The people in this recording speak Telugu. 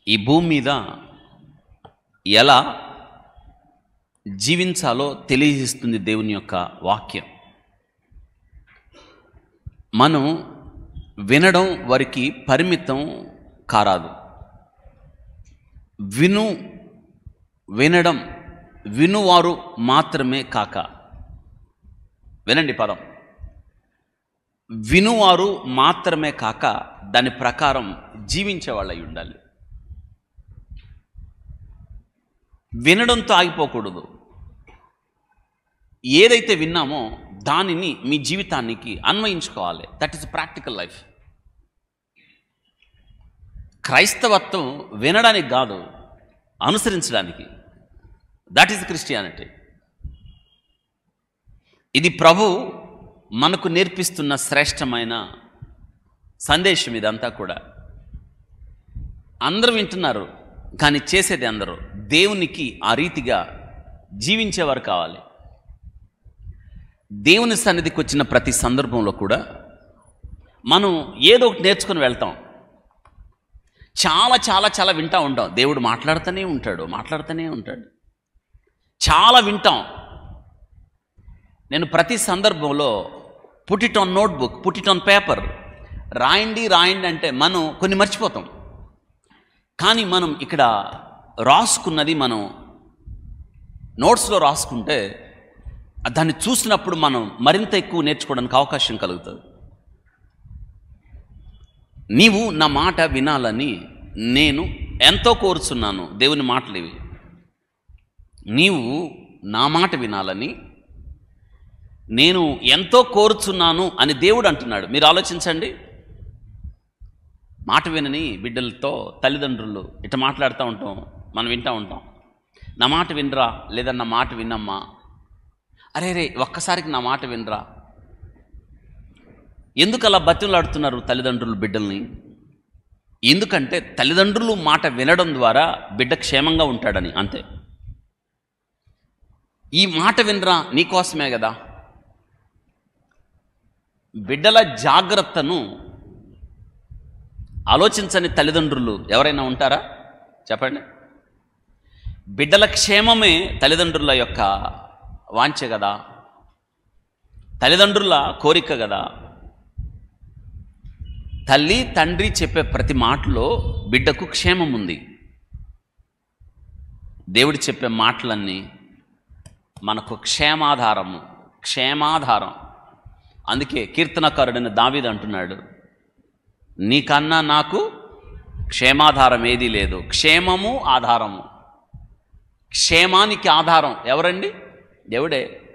ఈ భూమి మీద ఎలా జీవించాలో తెలియజేస్తుంది దేవుని యొక్క వాక్యం మనం వినడం వారికి పరిమితం కారాదు విను వినడం వినువారు మాత్రమే కాక వినండి పదం వినువారు మాత్రమే కాక దాని ప్రకారం జీవించే వాళ్ళు అయి ఉండాలి వినడంతో ఆగిపోకూడదు ఏదైతే విన్నామో దానిని మీ జీవితానికి అన్వయించుకోవాలి దట్ ఈస్ ప్రాక్టికల్ లైఫ్ క్రైస్తవత్వం వినడానికి కాదు అనుసరించడానికి దట్ ఈస్ క్రిస్టియానిటీ ఇది ప్రభు మనకు నేర్పిస్తున్న శ్రేష్టమైన సందేశం ఇదంతా కూడా అందరూ వింటున్నారు కానీ చేసేది అందరూ దేవునికి ఆ రీతిగా జీవించేవారు కావాలి దేవుని సన్నిధికి వచ్చిన ప్రతి సందర్భంలో కూడా మనం ఏదో ఒకటి నేర్చుకుని వెళ్తాం చాలా చాలా చాలా వింటూ ఉంటాం దేవుడు మాట్లాడుతూనే ఉంటాడు మాట్లాడుతూనే ఉంటాడు చాలా వింటాం నేను ప్రతి సందర్భంలో put on notebook put on paper రాయండి రాయండి అంటే మనం కొన్ని మర్చిపోతాం కానీ మనం ఇక్కడ రాసుకున్నది మనం నోట్స్లో రాసుకుంటే దాన్ని చూసినప్పుడు మనం మరింత ఎక్కువ నేర్చుకోవడానికి అవకాశం కలుగుతుంది నీవు నా మాట వినాలని నేను ఎంతో కోరుచున్నాను దేవుని మాటలు ఇవి నీవు నా మాట వినాలని నేను ఎంతో కోరుచున్నాను అని దేవుడు అంటున్నాడు మీరు ఆలోచించండి మాట వినని బిడ్డలతో తల్లిదండ్రులు ఇట్ట మాట్లాడుతూ ఉంటాం మనం వింటూ ఉంటాం నా మాట వినరా లేదా నా మాట వినమ్మా అరే రే ఒక్కసారికి నా మాట వినరా ఎందుకు అలా బతిలాడుతున్నారు తల్లిదండ్రులు బిడ్డల్ని ఎందుకంటే తల్లిదండ్రులు మాట వినడం ద్వారా బిడ్డ క్షేమంగా ఉంటాడని అంతే ఈ మాట వినరా నీకోసమే కదా బిడ్డల జాగ్రత్తను ఆలోచించని తల్లిదండ్రులు ఎవరైనా ఉంటారా చెప్పండి బిడ్డల క్షేమమే తల్లిదండ్రుల యొక్క వాంఛ కదా తల్లిదండ్రుల కోరిక కదా తల్లి తండ్రి చెప్పే ప్రతి మాటలో బిడ్డకు క్షేమం ఉంది దేవుడు చెప్పే మాటలన్నీ మనకు క్షేమాధారము క్షేమాధారం అందుకే కీర్తనకారుడైన దావీదు అంటున్నాడు నీకన్నా నాకు క్షేమాధారం ఏదీ లేదు క్షేమము ఆధారము క్షేమానికి ఆధారం ఎవరండి దేవుడే